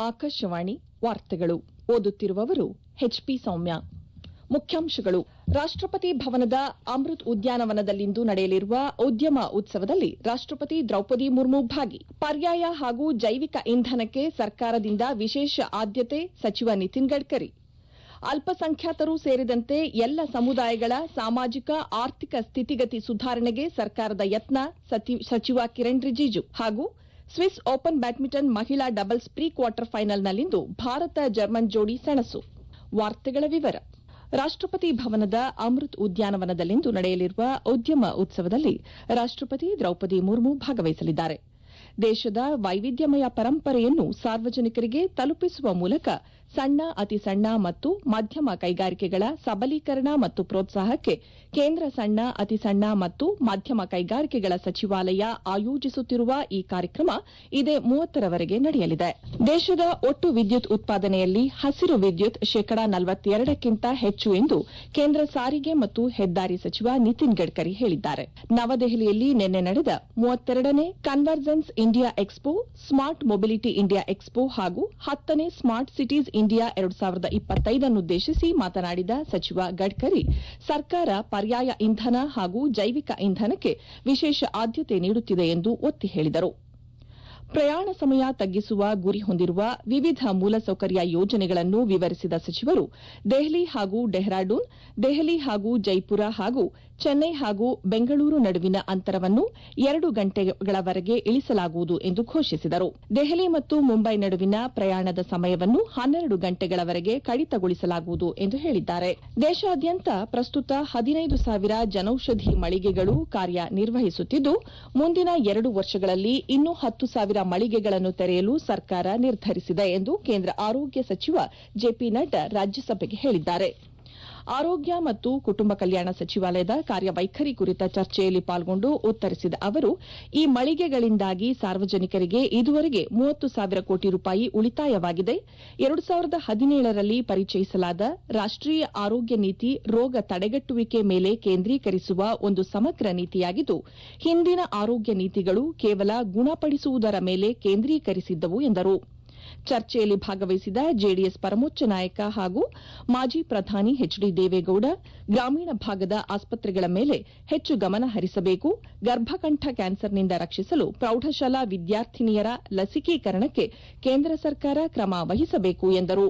ಆಕಾಶವಾಣಿ ವಾರ್ತೆಗಳು ಓದುತ್ತಿರುವವರು ಎಚ್ಪಿ ಸೌಮ್ಯ ಮುಖ್ಯಾಂಶಗಳು ರಾಷ್ಟಪತಿ ಭವನದ ಅಮೃತ್ ಉದ್ಯಾನವನದಲ್ಲಿಂದು ನಡೆಯಲಿರುವ ಉದ್ಯಮ ಉತ್ಸವದಲ್ಲಿ ರಾಷ್ಟಪತಿ ದ್ರೌಪದಿ ಮುರ್ಮು ಭಾಗಿ ಪರ್ಯಾಯ ಹಾಗೂ ಜೈವಿಕ ಇಂಧನಕ್ಕೆ ಸರ್ಕಾರದಿಂದ ವಿಶೇಷ ಆದ್ಯತೆ ಸಚಿವ ನಿತಿನ್ ಗಡ್ಕರಿ ಅಲ್ಪಸಂಖ್ಯಾತರು ಸೇರಿದಂತೆ ಎಲ್ಲ ಸಮುದಾಯಗಳ ಸಾಮಾಜಿಕ ಆರ್ಥಿಕ ಸ್ಥಿತಿಗತಿ ಸುಧಾರಣೆಗೆ ಸರ್ಕಾರದ ಯತ್ನ ಸಚಿವ ಕಿರಣ್ ರಿಜಿಜು ಹಾಗೂ ಸ್ವಿಸ್ ಓಪನ್ ಬ್ಯಾಡ್ಮಿಂಟನ್ ಮಹಿಳಾ ಡಬಲ್ಸ್ ಪ್ರೀ ಕ್ವಾರ್ಟರ್ ಫೈನಲ್ನಲ್ಲಿಂದು ಭಾರತ ಜರ್ಮನ್ ಜೋಡಿ ಸೆಣಸು ವಾರ್ತೆಗಳ ವಿವರ ರಾಷ್ಟಪತಿ ಭವನದ ಅಮೃತ್ ಉದ್ಯಾನವನದಲ್ಲಿಂದು ನಡೆಯಲಿರುವ ಉದ್ಯಮ ಉತ್ಸವದಲ್ಲಿ ರಾಷ್ಟಪತಿ ದ್ರೌಪದಿ ಮುರ್ಮು ಭಾಗವಹಿಸಲಿದ್ದಾರೆ ದೇಶದ ವೈವಿಧ್ಯಮಯ ಪರಂಪರೆಯನ್ನು ಸಾರ್ವಜನಿಕರಿಗೆ ತಲುಪಿಸುವ ಮೂಲಕ ಸಣ್ಣ ಅತಿ ಸಣ್ಣ ಮತ್ತು ಮಧ್ಯಮ ಕೈಗಾರಿಕೆಗಳ ಸಬಲೀಕರಣ ಮತ್ತು ಪ್ರೋತ್ಸಾಹಕ್ಕೆ ಕೇಂದ್ರ ಸಣ್ಣ ಅತಿ ಸಣ್ಣ ಮತ್ತು ಮಧ್ಯಮ ಕೈಗಾರಿಕೆಗಳ ಸಚಿವಾಲಯ ಆಯೋಜಿಸುತ್ತಿರುವ ಈ ಕಾರ್ಯಕ್ರಮ ಇದೇ ಮೂವತ್ತರವರೆಗೆ ನಡೆಯಲಿದೆ ದೇಶದ ಒಟ್ಟು ವಿದ್ಯುತ್ ಉತ್ಪಾದನೆಯಲ್ಲಿ ಹಸಿರು ವಿದ್ಯುತ್ ಶೇಕಡಾ ನಲವತ್ತೆರಡಕ್ಕಿಂತ ಹೆಚ್ಚು ಎಂದು ಕೇಂದ್ರ ಸಾರಿಗೆ ಮತ್ತು ಹೆದ್ದಾರಿ ಸಚಿವ ನಿತಿನ್ ಗಡ್ಕರಿ ಹೇಳಿದ್ದಾರೆ ನವದೆಹಲಿಯಲ್ಲಿ ನಿನ್ನೆ ನಡೆದ ಮೂವತ್ತೆರಡನೇ convergence India expo smart mobility India expo ಹಾಗೂ ಹತ್ತನೇ ಸ್ಮಾರ್ಟ್ ಸಿಟೀಸ್ ಇಂಡಿಯಾ ಎರಡು ಸಾವಿರದ ಇಪ್ಪತ್ತೈದನ್ನುದ್ದೇಶಿಸಿ ಮಾತನಾಡಿದ ಸಚಿವ ಗಡ್ಕರಿ ಸರ್ಕಾರ ಪರ್ಯಾಯ ಇಂಧನ ಹಾಗೂ ಜೈವಿಕ ಇಂಧನಕ್ಕೆ ವಿಶೇಷ ಆದ್ಯತೆ ನೀಡುತ್ತಿದೆ ಎಂದು ಒತ್ತಿ ಹೇಳಿದರು ಪ್ರಯಾಣ ಸಮಯ ತಗ್ಗಿಸುವ ಗುರಿ ಹೊಂದಿರುವ ವಿವಿಧ ಮೂಲಸೌಕರ್ಯ ಯೋಜನೆಗಳನ್ನು ವಿವರಿಸಿದ ಸಚಿವರು ದೆಹಲಿ ಹಾಗೂ ಡೆಹ್ರಾಡೂನ್ ದೆಹಲಿ ಹಾಗೂ ಜೈಪುರ ಹಾಗೂ ಚೆನ್ನೈ ಹಾಗೂ ಬೆಂಗಳೂರು ನಡುವಿನ ಅಂತರವನ್ನು ಎರಡು ಗಂಟೆಗಳವರೆಗೆ ಇಳಿಸಲಾಗುವುದು ಎಂದು ಘೋಷಿಸಿದರು ದೆಹಲಿ ಮತ್ತು ಮುಂಬೈ ನಡುವಿನ ಪ್ರಯಾಣದ ಸಮಯವನ್ನು ಹನ್ನೆರಡು ಗಂಟೆಗಳವರೆಗೆ ಕಡಿತಗೊಳಿಸಲಾಗುವುದು ಎಂದು ಹೇಳಿದ್ದಾರೆ ದೇಶಾದ್ಯಂತ ಪ್ರಸ್ತುತ ಹದಿನೈದು ಸಾವಿರ ಜನೌಷಧಿ ಮಳಿಗೆಗಳು ಕಾರ್ಯನಿರ್ವಹಿಸುತ್ತಿದ್ದು ಮುಂದಿನ ಎರಡು ವರ್ಷಗಳಲ್ಲಿ ಇನ್ನೂ ಹತ್ತು ಸಾವಿರ ಮಳಿಗೆಗಳನ್ನು ತೆರೆಯಲು ಸರ್ಕಾರ ನಿರ್ಧರಿಸಿದೆ ಎಂದು ಕೇಂದ್ರ ಆರೋಗ್ಯ ಸಚಿವ ಜೆಪಿ ನಡ್ಡಾ ರಾಜ್ಯಸಭೆಗೆ ಹೇಳಿದ್ದಾರೆ ಆರೋಗ್ಯ ಮತ್ತು ಕುಟುಂಬ ಕಲ್ಯಾಣ ಸಚಿವಾಲಯದ ಕಾರ್ಯವೈಖರಿ ಕುರಿತ ಚರ್ಚೆಯಲ್ಲಿ ಪಾಲ್ಗೊಂಡು ಉತ್ತರಿಸಿದ ಅವರು ಈ ಮಳಿಗೆಗಳಿಂದಾಗಿ ಸಾರ್ವಜನಿಕರಿಗೆ ಇದುವರೆಗೆ ಮೂವತ್ತು ಸಾವಿರ ಕೋಟಿ ರೂಪಾಯಿ ಉಳಿತಾಯವಾಗಿದೆ ಎರಡು ಸಾವಿರದ ಹದಿನೇಳರಲ್ಲಿ ಪರಿಚಯಿಸಲಾದ ರಾಷ್ಟೀಯ ಆರೋಗ್ಯ ನೀತಿ ರೋಗ ತಡೆಗಟ್ಟುವಿಕೆ ಮೇಲೆ ಕೇಂದ್ರೀಕರಿಸುವ ಒಂದು ಸಮಗ್ರ ನೀತಿಯಾಗಿದ್ದು ಹಿಂದಿನ ಆರೋಗ್ಯ ನೀತಿಗಳು ಕೇವಲ ಗುಣಪಡಿಸುವುದರ ಮೇಲೆ ಕೇಂದ್ರೀಕರಿಸಿದ್ದವು ಎಂದರು ಚರ್ಚೆಯಲ್ಲಿ ಭಾಗವಹಿಸಿದ ಜೆಡಿಎಸ್ ಪರಮೋಚ್ಚ ನಾಯಕ ಹಾಗೂ ಮಾಜಿ ಪ್ರಧಾನಿ ಎಚ್ ಡಿ ದೇವೇಗೌಡ ಗ್ರಾಮೀಣ ಭಾಗದ ಆಸ್ಪತ್ರೆಗಳ ಮೇಲೆ ಹೆಚ್ಚು ಗಮನ ಹರಿಸಬೇಕು ಗರ್ಭಕಂಠ ಕ್ಯಾನ್ಸರ್ನಿಂದ ರಕ್ಷಿಸಲು ಪ್ರೌಢಶಾಲಾ ವಿದ್ಯಾರ್ಥಿನಿಯರ ಲಸಿಕೀಕರಣಕ್ಕೆ ಕೇಂದ್ರ ಸರ್ಕಾರ ಕ್ರಮ ವಹಿಸಬೇಕು ಎಂದರು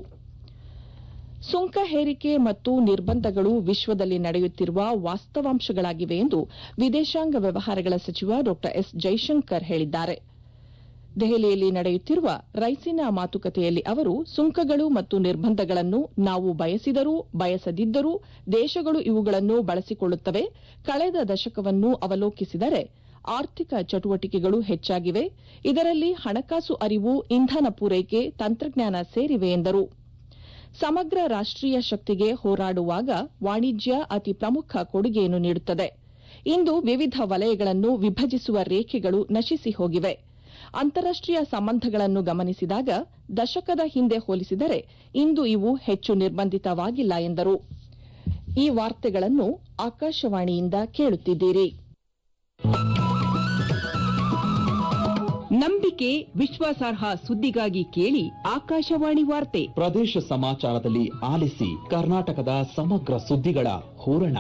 ಸುಂಕ ಹೇರಿಕೆ ಮತ್ತು ನಿರ್ಬಂಧಗಳು ವಿಶ್ವದಲ್ಲಿ ನಡೆಯುತ್ತಿರುವ ವಾಸ್ತವಾಂಶಗಳಾಗಿವೆ ಎಂದು ವಿದೇಶಾಂಗ ವ್ಯವಹಾರಗಳ ಸಚಿವ ಡಾ ಎಸ್ ಜೈಶಂಕರ್ ಹೇಳಿದ್ದಾರೆ ದೆಹಲಿಯಲ್ಲಿ ನಡೆಯುತ್ತಿರುವ ರೈಸಿನಾ ಮಾತುಕತೆಯಲ್ಲಿ ಅವರು ಸುಂಕಗಳು ಮತ್ತು ನಿರ್ಬಂಧಗಳನ್ನು ನಾವು ಬಯಸಿದರೂ ಬಯಸದಿದ್ದರೂ ದೇಶಗಳು ಇವುಗಳನ್ನು ಬಳಸಿಕೊಳ್ಳುತ್ತವೆ ಕಳೆದ ದಶಕವನ್ನು ಅವಲೋಕಿಸಿದರೆ ಆರ್ಥಿಕ ಚಟುವಟಿಕೆಗಳು ಹೆಚ್ಚಾಗಿವೆ ಇದರಲ್ಲಿ ಹಣಕಾಸು ಅರಿವು ಇಂಧನ ಪೂರೈಕೆ ತಂತ್ರಜ್ಞಾನ ಸೇರಿವೆ ಎಂದರು ಸಮಗ್ರ ರಾಷ್ಟೀಯ ಶಕ್ತಿಗೆ ಹೋರಾಡುವಾಗ ವಾಣಿಜ್ಯ ಅತಿ ಪ್ರಮುಖ ಕೊಡುಗೆಯನ್ನು ನೀಡುತ್ತದೆ ಇಂದು ವಿವಿಧ ವಲಯಗಳನ್ನು ವಿಭಜಿಸುವ ರೇಖೆಗಳು ನಶಿಸಿ ಹೋಗಿವೆ ಅಂತಾರಾಷ್ಟೀಯ ಸಂಬಂಧಗಳನ್ನು ಗಮನಿಸಿದಾಗ ದಶಕದ ಹಿಂದೆ ಹೋಲಿಸಿದರೆ ಇಂದು ಇವು ಹೆಚ್ಚು ನಿರ್ಬಂಧಿತವಾಗಿಲ್ಲ ಎಂದರು ಈ ವಾರ್ತೆಗಳನ್ನು ಆಕಾಶವಾಣಿಯಿಂದ ಕೇಳುತ್ತಿದ್ದೀರಿ ನಂಬಿಕೆ ವಿಶ್ವಾಸಾರ್ಹ ಸುದ್ದಿಗಾಗಿ ಕೇಳಿ ಆಕಾಶವಾಣಿ ವಾರ್ತೆ ಪ್ರದೇಶ ಸಮಾಚಾರದಲ್ಲಿ ಆಲಿಸಿ ಕರ್ನಾಟಕದ ಸಮಗ್ರ ಸುದ್ದಿಗಳ ಹೂರಣ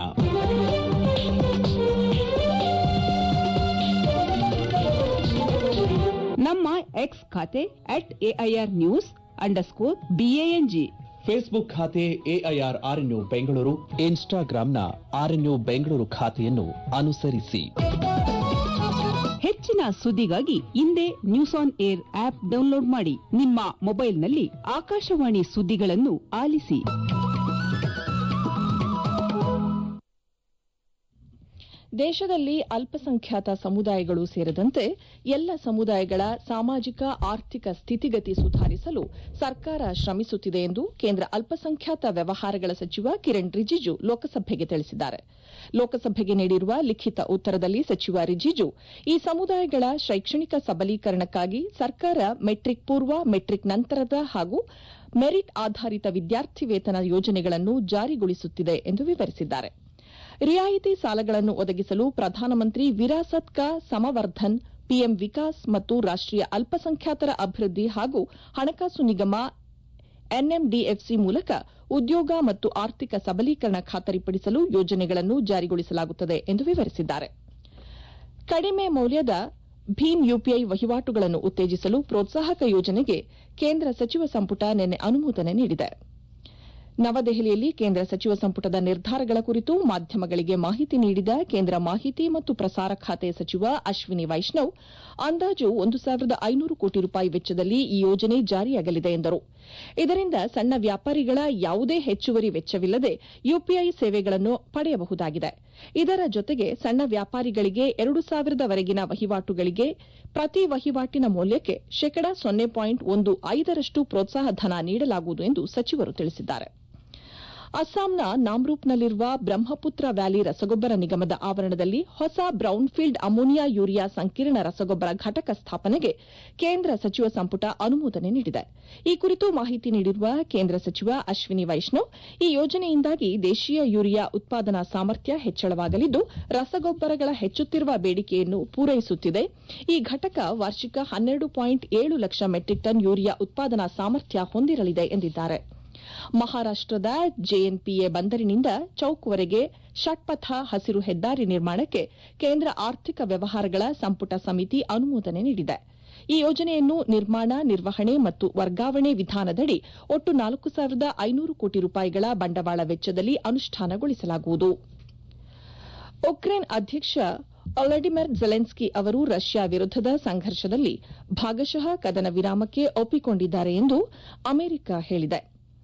ನಮ್ಮ ಎಕ್ಸ್ ಖಾತೆ at AIR news underscore BANG Facebook ಖಾತೆ ಎಐಆರ್ ಆರ್ಎನ್ಯು ಬೆಂಗಳೂರು ಇನ್ಸ್ಟಾಗ್ರಾಂನ ಆರ್ಎನ್ಯು ಬೆಂಗಳೂರು ಖಾತೆಯನ್ನು ಅನುಸರಿಸಿ ಹೆಚ್ಚಿನ ಸುದ್ದಿಗಾಗಿ ಹಿಂದೆ news on air app download ಮಾಡಿ ನಿಮ್ಮ ಮೊಬೈಲ್ನಲ್ಲಿ ಆಕಾಶವಾಣಿ ಸುದ್ದಿಗಳನ್ನು ಆಲಿಸಿ ದೇಶದಲ್ಲಿ ಅಲ್ಪಸಂಖ್ಯಾತ ಸಮುದಾಯಗಳು ಸೇರಿದಂತೆ ಎಲ್ಲ ಸಮುದಾಯಗಳ ಸಾಮಾಜಿಕ ಆರ್ಥಿಕ ಸ್ಥಿತಿಗತಿ ಸುಧಾರಿಸಲು ಸರ್ಕಾರ ಶ್ರಮಿಸುತ್ತಿದೆ ಎಂದು ಕೇಂದ್ರ ಅಲ್ಪಸಂಖ್ಯಾತ ವ್ಯವಹಾರಗಳ ಸಚಿವ ಕಿರಣ್ ರಿಜಿಜು ಲೋಕಸಭೆಗೆ ತಿಳಿಸಿದ್ದಾರೆ ಲೋಕಸಭೆಗೆ ನೀಡಿರುವ ಲಿಖಿತ ಉತ್ತರದಲ್ಲಿ ಸಚಿವ ರಿಜಿಜು ಈ ಸಮುದಾಯಗಳ ಶೈಕ್ಷಣಿಕ ಸಬಲೀಕರಣಕ್ಕಾಗಿ ಸರ್ಕಾರ ಮೆಟ್ರಿಕ್ ಪೂರ್ವ ಮೆಟ್ರಿಕ್ ನಂತರದ ಹಾಗೂ ಮೆರಿಟ್ ಆಧಾರಿತ ವಿದ್ಯಾರ್ಥಿ ವೇತನ ಯೋಜನೆಗಳನ್ನು ಜಾರಿಗೊಳಿಸುತ್ತಿದೆ ಎಂದು ವಿವರಿಸಿದ್ದಾರೆ ರಿಯಾಯಿತಿ ಸಾಲಗಳನ್ನು ಒದಗಿಸಲು ಪ್ರಧಾನಮಂತ್ರಿ ವಿರಾಸತ್ ಕಾ ಸಮವರ್ಧನ್ ಪಿಎಂ ವಿಕಾಸ್ ಮತ್ತು ರಾಷ್ಟೀಯ ಅಲ್ಪಸಂಖ್ಯಾತರ ಅಭಿವೃದ್ಧಿ ಹಾಗೂ ಹಣಕಾಸು ನಿಗಮ ಎನ್ಎಂಡಿಎಫ್ಸಿ ಮೂಲಕ ಉದ್ಯೋಗ ಮತ್ತು ಆರ್ಥಿಕ ಸಬಲೀಕರಣ ಖಾತರಿಪಡಿಸಲು ಯೋಜನೆಗಳನ್ನು ಜಾರಿಗೊಳಿಸಲಾಗುತ್ತದೆ ಎಂದು ವಿವರಿಸಿದ್ದಾರೆ ಕಡಿಮೆ ಮೌಲ್ಯದ ಭೀಮ್ ಯುಪಿಐ ವಹಿವಾಟುಗಳನ್ನು ಉತ್ತೇಜಿಸಲು ಪ್ರೋತ್ಸಾಹಕ ಯೋಜನೆಗೆ ಕೇಂದ್ರ ಸಚಿವ ಸಂಪುಟ ನಿನ್ನೆ ಅನುಮೋದನೆ ನೀಡಿದೆ ನವದೆಹಲಿಯಲ್ಲಿ ಕೇಂದ್ರ ಸಚಿವ ಸಂಪುಟದ ನಿರ್ಧಾರಗಳ ಕುರಿತು ಮಾಧ್ಯಮಗಳಿಗೆ ಮಾಹಿತಿ ನೀಡಿದ ಕೇಂದ್ರ ಮಾಹಿತಿ ಮತ್ತು ಪ್ರಸಾರ ಖಾತೆ ಸಚಿವ ಅಶ್ವಿನಿ ವೈಷ್ಣವ್ ಅಂದಾಜು ಒಂದು ಸಾವಿರದ ಐನೂರು ಕೋಟಿ ರೂಪಾಯಿ ವೆಚ್ಚದಲ್ಲಿ ಈ ಯೋಜನೆ ಜಾರಿಯಾಗಲಿದೆ ಎಂದರು ಇದರಿಂದ ಸಣ್ಣ ವ್ಯಾಪಾರಿಗಳ ಯಾವುದೇ ಹೆಚ್ಚುವರಿ ವೆಚ್ಚವಿಲ್ಲದೆ ಯುಪಿಐ ಸೇವೆಗಳನ್ನು ಪಡೆಯಬಹುದಾಗಿದೆ ಇದರ ಜೊತೆಗೆ ಸಣ್ಣ ವ್ಯಾಪಾರಿಗಳಿಗೆ ಎರಡು ಸಾವಿರದವರೆಗಿನ ವಹಿವಾಟುಗಳಿಗೆ ಪ್ರತಿ ವಹಿವಾಟಿನ ಮೌಲ್ಯಕ್ಕೆ ಶೇಕಡಾ ಸೊನ್ನೆ ಪಾಯಿಂಟ್ ಒಂದು ಐದರಷ್ಟು ಪ್ರೋತ್ಸಾಹ ಧನ ನೀಡಲಾಗುವುದು ಎಂದು ಸಚಿವರು ತಿಳಿಸಿದ್ದಾರೆ ಅಸ್ಸಾಂನ ನಾಮ್ರೂಪ್ನಲ್ಲಿರುವ ಬ್ರಹ್ಮಪುತ್ರ ವ್ಯಾಲಿ ರಸಗೊಬ್ಬರ ನಿಗಮದ ಆವರಣದಲ್ಲಿ ಹೊಸ ಬ್ರೌನ್ಫೀಲ್ಡ್ ಅಮೋನಿಯಾ ಯೂರಿಯಾ ಸಂಕೀರ್ಣ ರಸಗೊಬ್ಬರ ಘಟಕ ಸ್ಥಾಪನೆಗೆ ಕೇಂದ್ರ ಸಚಿವ ಸಂಪುಟ ಅನುಮೋದನೆ ನೀಡಿದೆ ಈ ಕುರಿತು ಮಾಹಿತಿ ನೀಡಿರುವ ಕೇಂದ್ರ ಸಚಿವ ಅಶ್ವಿನಿ ವೈಷ್ಣವ್ ಈ ಯೋಜನೆಯಿಂದಾಗಿ ದೇಶೀಯ ಯೂರಿಯಾ ಉತ್ಪಾದನಾ ಸಾಮರ್ಥ್ಯ ಹೆಚ್ಚಳವಾಗಲಿದ್ದು ರಸಗೊಬ್ಬರಗಳ ಹೆಚ್ಚುತ್ತಿರುವ ಬೇಡಿಕೆಯನ್ನು ಪೂರೈಸುತ್ತಿದೆ ಈ ಘಟಕ ವಾರ್ಷಿಕ ಹನ್ನೆರಡು ಪಾಯಿಂಟ್ ಏಳು ಲಕ್ಷ ಮೆಟ್ರಿಕ್ ಟನ್ ಯೂರಿಯಾ ಉತ್ಪಾದನಾ ಸಾಮರ್ಥ್ಯ ಹೊಂದಿರಲಿದೆ ಎಂದಿದ್ದಾರೆ ಮಹಾರಾಷ್ಟದ ಜೆಎನ್ಪಿಎ ಬಂದರಿನಿಂದ ಚೌಕ್ವರೆಗೆ ಷಟ್ಪಥ ಹಸಿರು ಹೆದ್ದಾರಿ ನಿರ್ಮಾಣಕ್ಕೆ ಕೇಂದ್ರ ಆರ್ಥಿಕ ವ್ಯವಹಾರಗಳ ಸಂಪುಟ ಸಮಿತಿ ಅನುಮೋದನೆ ನೀಡಿದೆ ಈ ಯೋಜನೆಯನ್ನು ನಿರ್ಮಾಣ ನಿರ್ವಹಣೆ ಮತ್ತು ವರ್ಗಾವಣೆ ವಿಧಾನದಡಿ ಒಟ್ಟು ನಾಲ್ಕು ಸಾವಿರದ ಐನೂರು ಕೋಟಿ ರೂಪಾಯಿಗಳ ಬಂಡವಾಳ ವೆಚ್ಚದಲ್ಲಿ ಅನುಷ್ಠಾನಗೊಳಿಸಲಾಗುವುದು ಉಕ್ರೇನ್ ಅಧ್ಯಕ್ಷ ಒಲಡಿಮಿರ್ ಜೆಲೆನ್ಸ್ಕಿ ಅವರು ರಷ್ಯಾ ವಿರುದ್ದದ ಸಂಘರ್ಷದಲ್ಲಿ ಭಾಗಶಃ ಕದನ ವಿರಾಮಕ್ಕೆ ಒಪ್ಪಿಕೊಂಡಿದ್ದಾರೆ ಎಂದು ಅಮೆರಿಕ ಹೇಳಿದೆ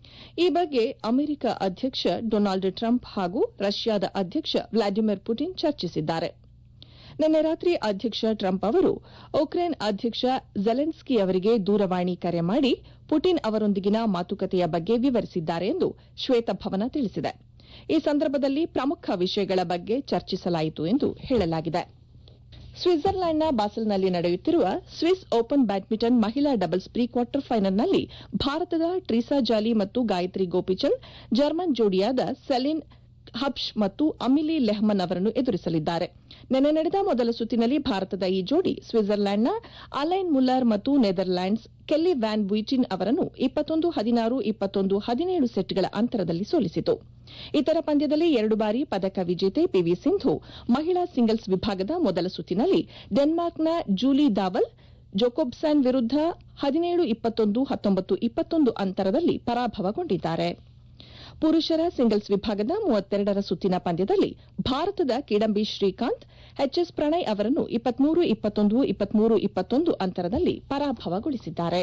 ಈ ಬಗ್ಗೆ ಅಮೆರಿಕ ಅಧ್ಯಕ್ಷ ಡೊನಾಲ್ಡ್ ಟ್ರಂಪ್ ಹಾಗೂ ರಷ್ಯಾದ ಅಧ್ಯಕ್ಷ ವ್ಲಾಡಿಮಿರ್ ಪುಟಿನ್ ಚರ್ಚಿಸಿದ್ದಾರೆ ನಿನ್ನೆ ರಾತ್ರಿ ಅಧ್ಯಕ್ಷ ಟ್ರಂಪ್ ಅವರು ಉಕ್ರೇನ್ ಅಧ್ಯಕ್ಷ ಜೆಲೆನ್ಸ್ಕಿ ಅವರಿಗೆ ದೂರವಾಣಿ ಕರೆ ಮಾಡಿ ಪುಟಿನ್ ಅವರೊಂದಿಗಿನ ಮಾತುಕತೆಯ ಬಗ್ಗೆ ವಿವರಿಸಿದ್ದಾರೆ ಎಂದು ಶ್ವೇತಭವನ ತಿಳಿಸಿದೆ ಈ ಸಂದರ್ಭದಲ್ಲಿ ಪ್ರಮುಖ ವಿಷಯಗಳ ಬಗ್ಗೆ ಚರ್ಚಿಸಲಾಯಿತು ಎಂದು ಹೇಳಲಾಗಿದೆ ಸ್ವಿಟ್ಜರ್ಲ್ಯಾಂಡ್ನ ಬಾಸೆಲ್ನಲ್ಲಿ ನಡೆಯುತ್ತಿರುವ ಸ್ವಿಸ್ ಓಪನ್ ಬ್ಯಾಡ್ಮಿಂಟನ್ ಮಹಿಳಾ ಡಬಲ್ಸ್ ಪ್ರೀ ಕ್ವಾರ್ಟರ್ ಫೈನಲ್ನಲ್ಲಿ ಭಾರತದ ಟ್ರೀಸಾ ಜಾಲಿ ಮತ್ತು ಗಾಯತ್ರಿ ಗೋಪಿಚಂದ್ ಜರ್ಮನ್ ಜೋಡಿಯಾದ ಸೆಲಿನ್ ಹಬ್ಷ್ ಮತ್ತು ಅಮಿಲಿ ಲೆಹ್ಮನ್ ಅವರನ್ನು ಎದುರಿಸಲಿದ್ದಾರೆ ನಿನ್ನೆ ನಡೆದ ಮೊದಲ ಸುತ್ತಿನಲ್ಲಿ ಭಾರತದ ಈ ಜೋಡಿ ಸ್ವಿಟ್ಜರ್ಲ್ಯಾಂಡ್ನ ಅಲೈನ್ ಮುಲ್ಲರ್ ಮತ್ತು ನೆದರ್ಲ್ಯಾಂಡ್ಸ್ ಕೆಲ್ಲಿ ವ್ಯಾನ್ ಬುಯ್ಟಿನ್ ಅವರನ್ನು ಇಪ್ಪತ್ತೊಂದು ಹದಿನಾರು ಇಪ್ಪತ್ತೊಂದು ಹದಿನೇಳು ಸೆಟ್ಗಳ ಅಂತರದಲ್ಲಿ ಸೋಲಿಸಿತು ಇತರ ಪಂದ್ಯದಲ್ಲಿ ಎರಡು ಬಾರಿ ಪದಕ ವಿಜೇತೆ ಪಿವಿ ಸಿಂಧು ಮಹಿಳಾ ಸಿಂಗಲ್ಸ್ ವಿಭಾಗದ ಮೊದಲ ಸುತ್ತಿನಲ್ಲಿ ಡೆನ್ಮಾರ್ಕ್ನ ಜೂಲಿ ದಾವಲ್ ಜೋಕೋಬ್ಸ್ಯಾನ್ ವಿರುದ್ಧ ಹದಿನೇಳು ಇಪ್ಪತ್ತೊಂದು ಹತ್ತೊಂಬತ್ತು ಇಪ್ಪತ್ತೊಂದು ಅಂತರದಲ್ಲಿ ಪರಾಭವಗೊಂಡಿದ್ದಾರೆ ಪುರುಷರ ಸಿಂಗಲ್ಸ್ ವಿಭಾಗದ ಮೂವತ್ತೆರಡರ ಸುತ್ತಿನ ಪಂದ್ಯದಲ್ಲಿ ಭಾರತದ ಕಿಡಂಬಿ ಶ್ರೀಕಾಂತ್ ಎಚ್ಎಸ್ ಪ್ರಣಯ್ ಅವರನ್ನು ಇಪ್ಪತ್ಮೂರು ಇಪ್ಪತ್ತೊಂದು ಇಪ್ಪತ್ಮೂರು ಇಪ್ಪತ್ತೊಂದು ಅಂತರದಲ್ಲಿ ಪರಾಭವಗೊಳಿಸಿದ್ದಾರೆ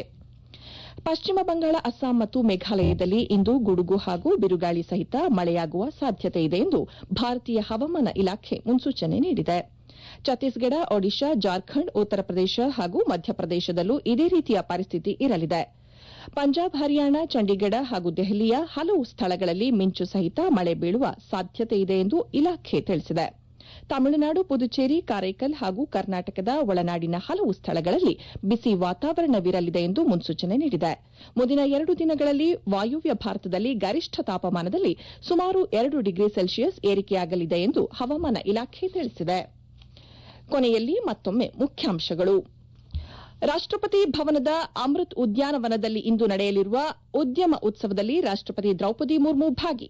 ಪಶ್ಚಿಮ ಬಂಗಾಳ ಅಸ್ಸಾಂ ಮತ್ತು ಮೇಘಾಲಯದಲ್ಲಿ ಇಂದು ಗುಡುಗು ಹಾಗೂ ಬಿರುಗಾಳಿ ಸಹಿತ ಮಳೆಯಾಗುವ ಸಾಧ್ಯತೆ ಇದೆ ಎಂದು ಭಾರತೀಯ ಹವಾಮಾನ ಇಲಾಖೆ ಮುನ್ಸೂಚನೆ ನೀಡಿದೆ ಛತ್ತೀಸ್ಗಢ ಒಡಿಶಾ ಜಾರ್ಖಂಡ್ ಉತ್ತರ ಪ್ರದೇಶ ಹಾಗೂ ಮಧ್ಯಪ್ರದೇಶದಲ್ಲೂ ಇದೇ ರೀತಿಯ ಪರಿಸ್ಥಿತಿ ಇರಲಿದೆ ಪಂಜಾಬ್ ಹರಿಯಾಣ ಚಂಡೀಗಢ ಹಾಗೂ ದೆಹಲಿಯ ಹಲವು ಸ್ಥಳಗಳಲ್ಲಿ ಮಿಂಚು ಸಹಿತ ಮಳೆ ಬೀಳುವ ಸಾಧ್ಯತೆ ಇದೆ ಎಂದು ಇಲಾಖೆ ತಿಳಿಸಿದೆ ತಮಿಳುನಾಡು ಪುದುಚೇರಿ ಕಾರೈಕಲ್ ಹಾಗೂ ಕರ್ನಾಟಕದ ಒಳನಾಡಿನ ಹಲವು ಸ್ಥಳಗಳಲ್ಲಿ ಬಿಸಿ ವಾತಾವರಣವಿರಲಿದೆ ಎಂದು ಮುನ್ಸೂಚನೆ ನೀಡಿದೆ ಮುಂದಿನ ಎರಡು ದಿನಗಳಲ್ಲಿ ವಾಯುವ್ಯ ಭಾರತದಲ್ಲಿ ಗರಿಷ್ಠ ತಾಪಮಾನದಲ್ಲಿ ಸುಮಾರು ಎರಡು ಡಿಗ್ರಿ ಸೆಲ್ಸಿಯಸ್ ಏರಿಕೆಯಾಗಲಿದೆ ಎಂದು ಹವಾಮಾನ ಇಲಾಖೆ ತಿಳಿಸಿದೆ ಕೊನೆಯಲ್ಲಿ ಮತ್ತೊಮ್ಮೆ ಮುಖ್ಯಾಂಶಗಳು ರಾಷ್ಟಪತಿ ಭವನದ ಅಮೃತ್ ಉದ್ಯಾನವನದಲ್ಲಿ ಇಂದು ನಡೆಯಲಿರುವ ಉದ್ಯಮ ಉತ್ಸವದಲ್ಲಿ ರಾಷ್ಟಪತಿ ದ್ರೌಪದಿ ಮುರ್ಮು ಭಾಗಿ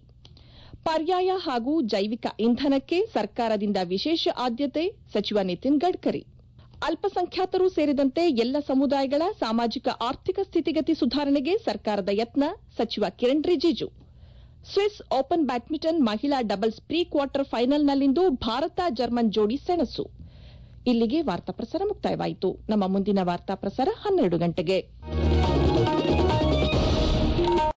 ಪರ್ಯಾಯ ಹಾಗೂ ಜೈವಿಕ ಇಂಧನಕ್ಕೆ ಸರ್ಕಾರದಿಂದ ವಿಶೇಷ ಆದ್ಯತೆ ಸಚಿವ ನಿತಿನ್ ಗಡ್ಕರಿ ಅಲ್ಪಸಂಖ್ಯಾತರು ಸೇರಿದಂತೆ ಎಲ್ಲ ಸಮುದಾಯಗಳ ಸಾಮಾಜಿಕ ಆರ್ಥಿಕ ಸ್ಥಿತಿಗತಿ ಸುಧಾರಣೆಗೆ ಸರ್ಕಾರದ ಯತ್ನ ಸಚಿವ Kiran Rijiju Swiss open badminton ಮಹಿಳಾ ಡಬಲ್ಸ್ ಪ್ರೀ ಕ್ವಾರ್ಟರ್ ಫೈನಲ್ನಲ್ಲಿಂದು ಭಾರತ ಜರ್ಮನ್ ಜೋಡಿ ಸೆಣಸು ಇಲ್ಲಿಗೆ ವಾರ್ತಾ ಪ್ರಸಾರ ಮುಕ್ತಾಯವಾಯಿತು ನಮ್ಮ ಮುಂದಿನ ವಾರ್ತಾ ಪ್ರಸಾರ ಹನ್ನೆರಡು ಗಂಟೆಗೆ